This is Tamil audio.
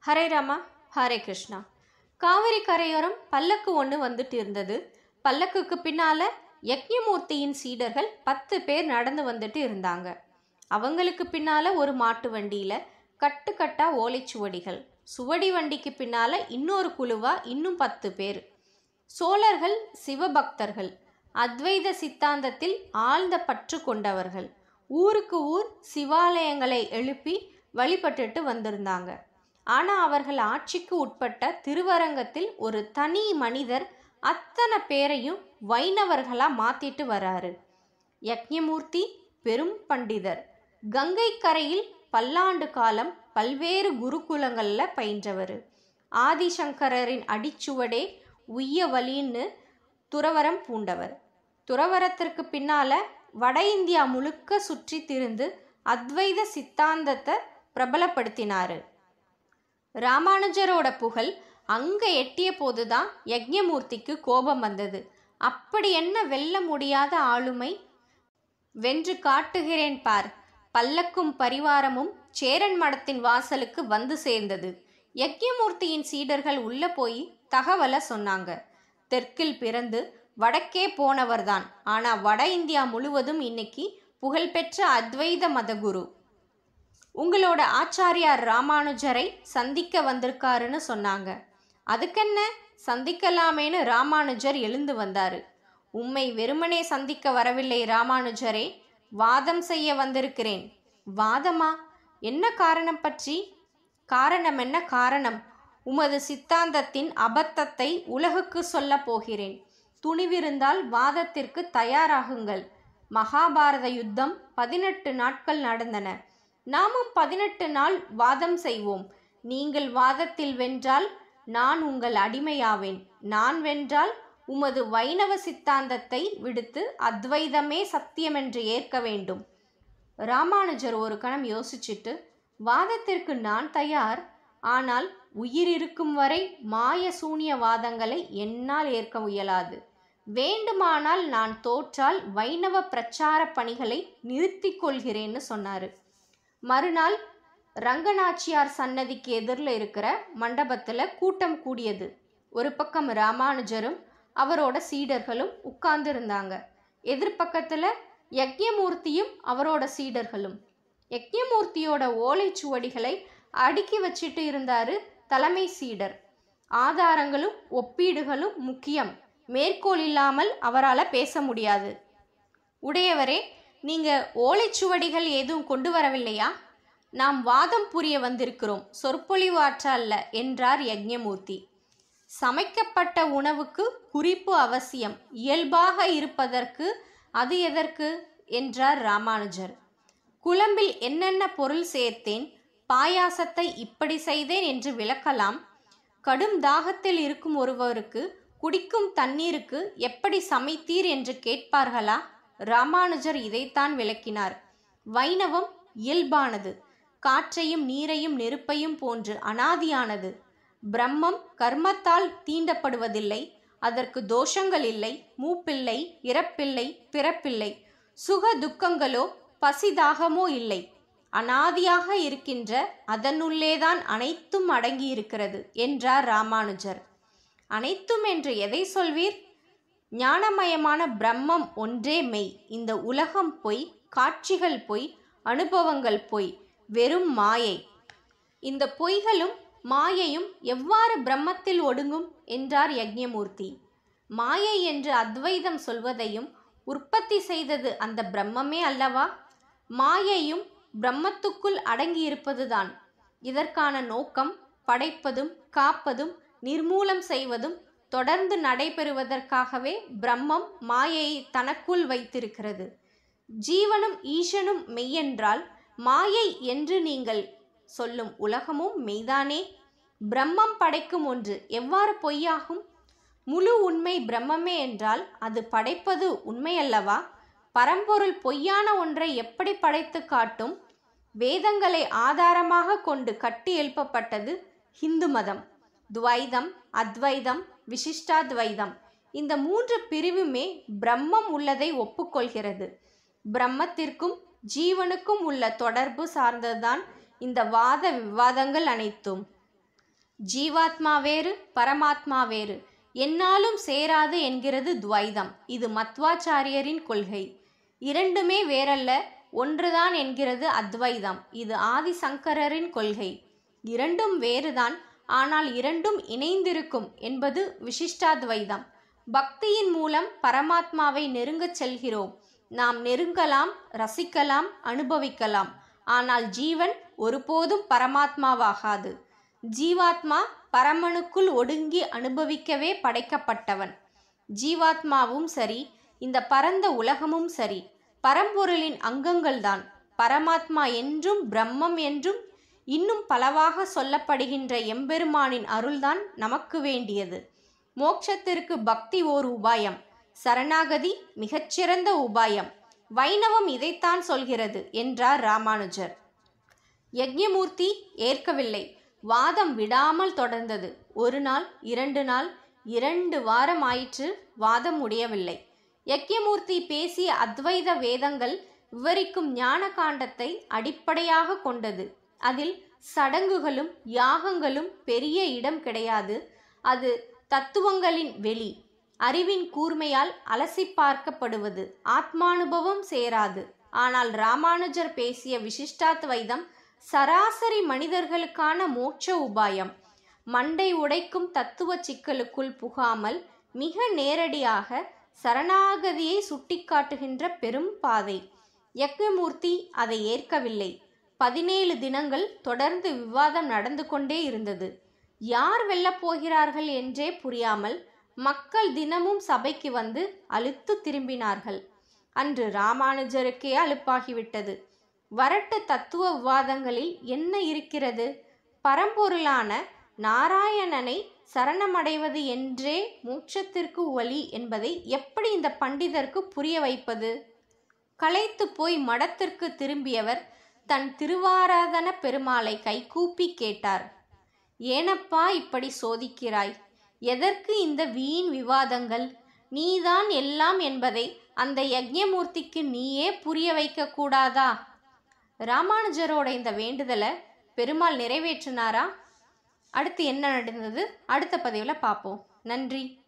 ஹரே ராமா ஹரே கிருஷ்ணா காவிரி கரையோரம் பல்லக்கு ஒன்று வந்துட்டு இருந்தது பல்லக்குக்கு பின்னால யக்ஞமூர்த்தியின் சீடர்கள் பத்து பேர் நடந்து வந்துட்டு இருந்தாங்க அவங்களுக்கு பின்னால ஒரு மாட்டு வண்டியில கட்டு கட்டா ஓலைச்சுவடிகள் சுவடி வண்டிக்கு பின்னால இன்னொரு குழுவா இன்னும் பத்து பேர் சோழர்கள் சிவபக்தர்கள் அத்வைத சித்தாந்தத்தில் ஆழ்ந்த பற்று கொண்டவர்கள் ஊருக்கு ஊர் சிவாலயங்களை எழுப்பி வழிபட்டுட்டு வந்திருந்தாங்க ஆனா அவர்கள் ஆட்சிக்கு உட்பட்ட திருவரங்கத்தில் ஒரு தனி மனிதர் அத்தனை பேரையும் வைணவர்களா மாத்திட்டு வராரு யக்ஞமூர்த்தி பெரும் பண்டிதர் கங்கை கரையில் பல்லாண்டு காலம் பல்வேறு குருகுலங்கள்ல பயின்றவர் ஆதிசங்கரரின் அடிச்சுவடே உய்ய வழின்னு துறவரம் பூண்டவர் துறவரத்திற்கு பின்னால வட இந்தியா முழுக்க சுற்றி திரிந்து அத்வைத சித்தாந்தத்தை பிரபலப்படுத்தினாரு ராமானுஜரோட புகழ் அங்க எட்டிய போதுதான் யக்ஞமூர்த்திக்கு கோபம் வந்தது அப்படி என்ன வெல்ல முடியாத ஆளுமை வென்று காட்டுகிறேன் பார் பல்லக்கும் பரிவாரமும் சேரன் மடத்தின் வாசலுக்கு வந்து சேர்ந்தது யக்ஞமூர்த்தியின் சீடர்கள் உள்ள போய் தகவலை சொன்னாங்க தெற்கில் பிறந்து வடக்கே போனவர்தான் ஆனா வட இந்தியா முழுவதும் இன்னைக்கு புகழ்பெற்ற அத்வைத மதகுரு உங்களோட ஆச்சாரியார் ராமானுஜரை சந்திக்க வந்திருக்காருன்னு சொன்னாங்க அதுக்கென்ன சந்திக்கலாமேன்னு ராமானுஜர் எழுந்து வந்தாரு உம்மை வெறுமனே சந்திக்க வரவில்லை ராமானுஜரே வாதம் செய்ய வந்திருக்கிறேன் வாதமா என்ன காரணம் பற்றி காரணம் என்ன காரணம் உமது சித்தாந்தத்தின் அபத்தத்தை உலகுக்கு சொல்ல போகிறேன் துணிவிருந்தால் வாதத்திற்கு தயாராகுங்கள் மகாபாரத யுத்தம் பதினெட்டு நாட்கள் நடந்தன நாமும் பதினெட்டு நாள் வாதம் செய்வோம் நீங்கள் வாதத்தில் வென்றால் நான் உங்கள் அடிமையாவேன் நான் வென்றால் உமது வைணவ சித்தாந்தத்தை விடுத்து அத்வைதமே சத்தியமென்று ஏற்க வேண்டும் ராமானுஜர் ஒரு கணம் யோசிச்சுட்டு வாதத்திற்கு நான் தயார் ஆனால் உயிர் இருக்கும் வரை மாய சூனிய வாதங்களை என்னால் ஏற்க இயலாது வேண்டுமானால் நான் தோற்றால் வைணவ பிரச்சார பணிகளை நிறுத்திக் கொள்கிறேன்னு சொன்னாரு மறுநாள் ரங்கநாச்சியார் சன்னதிக்கு எதிரில் இருக்கிற மண்டபத்தில் கூட்டம் கூடியது ஒரு பக்கம் ராமானுஜரும் அவரோட சீடர்களும் உட்கார்ந்து இருந்தாங்க எதிர்பக்கத்தில் யக்ஞமூர்த்தியும் அவரோட சீடர்களும் யக்ஞமூர்த்தியோட ஓலைச்சுவடிகளை அடுக்கி வச்சிட்டு இருந்தாரு தலைமை சீடர் ஆதாரங்களும் ஒப்பீடுகளும் முக்கியம் மேற்கோள் இல்லாமல் அவரால் பேச முடியாது உடையவரே நீங்க ஓலைச்சுவடிகள் எதுவும் கொண்டு வரவில்லையா நாம் வாதம் புரிய வந்திருக்கிறோம் சொற்பொழிவு ஆற்றல்ல என்றார் யக்ஞமூர்த்தி சமைக்கப்பட்ட உணவுக்கு குறிப்பு அவசியம் இயல்பாக இருப்பதற்கு அது எதற்கு என்றார் ராமானுஜர் குழம்பில் என்னென்ன பொருள் சேர்த்தேன் பாயாசத்தை இப்படி செய்தேன் என்று விளக்கலாம் கடும் தாகத்தில் இருக்கும் ஒருவருக்கு குடிக்கும் தண்ணீருக்கு எப்படி சமைத்தீர் என்று கேட்பார்களா ராமானுஜர் இதைத்தான் விளக்கினார் வைணவம் இயல்பானது காற்றையும் நீரையும் நெருப்பையும் போன்று அனாதியானது பிரம்மம் கர்மத்தால் தீண்டப்படுவதில்லை அதற்கு தோஷங்கள் இல்லை மூப்பில்லை இறப்பில்லை பிறப்பில்லை சுக துக்கங்களோ பசிதாகமோ இல்லை அனாதியாக இருக்கின்ற அதனுள்ளேதான் அனைத்தும் அடங்கியிருக்கிறது என்றார் ராமானுஜர் அனைத்தும் என்று எதை சொல்வீர் ஞானமயமான பிரம்மம் ஒன்றே மெய் இந்த உலகம் பொய் காட்சிகள் பொய் அனுபவங்கள் பொய் வெறும் மாயை இந்த பொய்களும் மாயையும் எவ்வாறு பிரம்மத்தில் ஒடுங்கும் என்றார் யக்ஞமூர்த்தி மாயை என்று அத்வைதம் சொல்வதையும் உற்பத்தி செய்தது அந்த பிரம்மமே அல்லவா மாயையும் பிரம்மத்துக்குள் அடங்கியிருப்பதுதான் இதற்கான நோக்கம் படைப்பதும் காப்பதும் நிர்மூலம் செய்வதும் தொடர்ந்து நடைபெறுவதற்காகவே பிரம்மம் மாயையை தனக்குள் வைத்திருக்கிறது ஜீவனும் ஈசனும் மெய்யென்றால் மாயை என்று நீங்கள் சொல்லும் உலகமும் மெய்தானே பிரம்மம் படைக்கும் ஒன்று எவ்வாறு பொய்யாகும் முழு உண்மை பிரம்மமே என்றால் அது படைப்பது உண்மையல்லவா பரம்பொருள் பொய்யான ஒன்றை எப்படி படைத்து காட்டும் வேதங்களை ஆதாரமாக கொண்டு கட்டி எழுப்பப்பட்டது ஹிந்து மதம் துவைதம் அத்வைதம் விசிஷ்டாத்வைதம் இந்த மூன்று பிரிவுமே பிரம்மம் உள்ளதை ஒப்புக்கொள்கிறது பிரம்மத்திற்கும் ஜீவனுக்கும் உள்ள தொடர்பு சார்ந்ததுதான் இந்த வாத விவாதங்கள் அனைத்தும் ஜீவாத்மா வேறு பரமாத்மா வேறு என்னாலும் சேராது என்கிறது துவைதம் இது மத்வாச்சாரியரின் கொள்கை இரண்டுமே வேறல்ல ஒன்றுதான் என்கிறது அத்வைதம் இது ஆதிசங்கரரின் கொள்கை இரண்டும் வேறுதான் ஆனால் இரண்டும் இணைந்திருக்கும் என்பது விசிஷ்டாத்வைதம் பக்தியின் மூலம் பரமாத்மாவை நெருங்கச் செல்கிறோம் நாம் நெருங்கலாம் ரசிக்கலாம் அனுபவிக்கலாம் ஆனால் ஜீவன் ஒருபோதும் பரமாத்மாவாகாது ஜீவாத்மா பரமனுக்குள் ஒடுங்கி அனுபவிக்கவே படைக்கப்பட்டவன் ஜீவாத்மாவும் சரி இந்த பரந்த உலகமும் சரி பரம்பொருளின் அங்கங்கள்தான் பரமாத்மா என்றும் பிரம்மம் என்றும் இன்னும் பலவாக சொல்லப்படுகின்ற எம்பெருமானின் அருள்தான் நமக்கு வேண்டியது மோட்சத்திற்கு பக்தி ஓர் உபாயம் சரணாகதி மிகச்சிறந்த உபாயம் வைணவம் இதைத்தான் சொல்கிறது என்றார் ராமானுஜர் யக்ஞமூர்த்தி ஏற்கவில்லை வாதம் விடாமல் தொடர்ந்தது ஒரு நாள் இரண்டு நாள் இரண்டு வாரம் ஆயிற்று வாதம் முடியவில்லை யக்ஞமூர்த்தி பேசிய அத்வைத வேதங்கள் விவரிக்கும் ஞான காண்டத்தை அடிப்படையாக கொண்டது அதில் சடங்குகளும் யாகங்களும் பெரிய இடம் கிடையாது அது தத்துவங்களின் வெளி அறிவின் கூர்மையால் அலசி பார்க்கப்படுவது ஆத்மானுபவம் சேராது ஆனால் ராமானுஜர் பேசிய விசிஷ்டாத்வைதம் சராசரி மனிதர்களுக்கான மோட்ச உபாயம் மண்டை உடைக்கும் தத்துவ சிக்கலுக்குள் புகாமல் மிக நேரடியாக சரணாகதியை சுட்டிக்காட்டுகின்ற பெரும் பாதை யக்ஞமூர்த்தி அதை ஏற்கவில்லை பதினேழு தினங்கள் தொடர்ந்து விவாதம் நடந்து கொண்டே இருந்தது யார் வெல்லப் போகிறார்கள் என்றே புரியாமல் மக்கள் தினமும் சபைக்கு வந்து அழுத்து திரும்பினார்கள் அன்று ராமானுஜருக்கே அலுப்பாகிவிட்டது வரட்டு தத்துவ விவாதங்களில் என்ன இருக்கிறது பரம்பொருளான நாராயணனை சரணமடைவது என்றே மோட்சத்திற்கு வழி என்பதை எப்படி இந்த பண்டிதருக்கு புரிய வைப்பது களைத்து போய் மடத்திற்கு திரும்பியவர் தன் திருவாராதன பெருமாளை கைகூப்பி கேட்டார் ஏனப்பா இப்படி சோதிக்கிறாய் எதற்கு இந்த வீண் விவாதங்கள் நீதான் எல்லாம் என்பதை அந்த யக்ஞமூர்த்திக்கு நீயே புரிய வைக்க கூடாதா ராமானுஜரோட இந்த வேண்டுதலை பெருமாள் நிறைவேற்றினாரா அடுத்து என்ன நடந்தது அடுத்த பதிவில் பார்ப்போம் நன்றி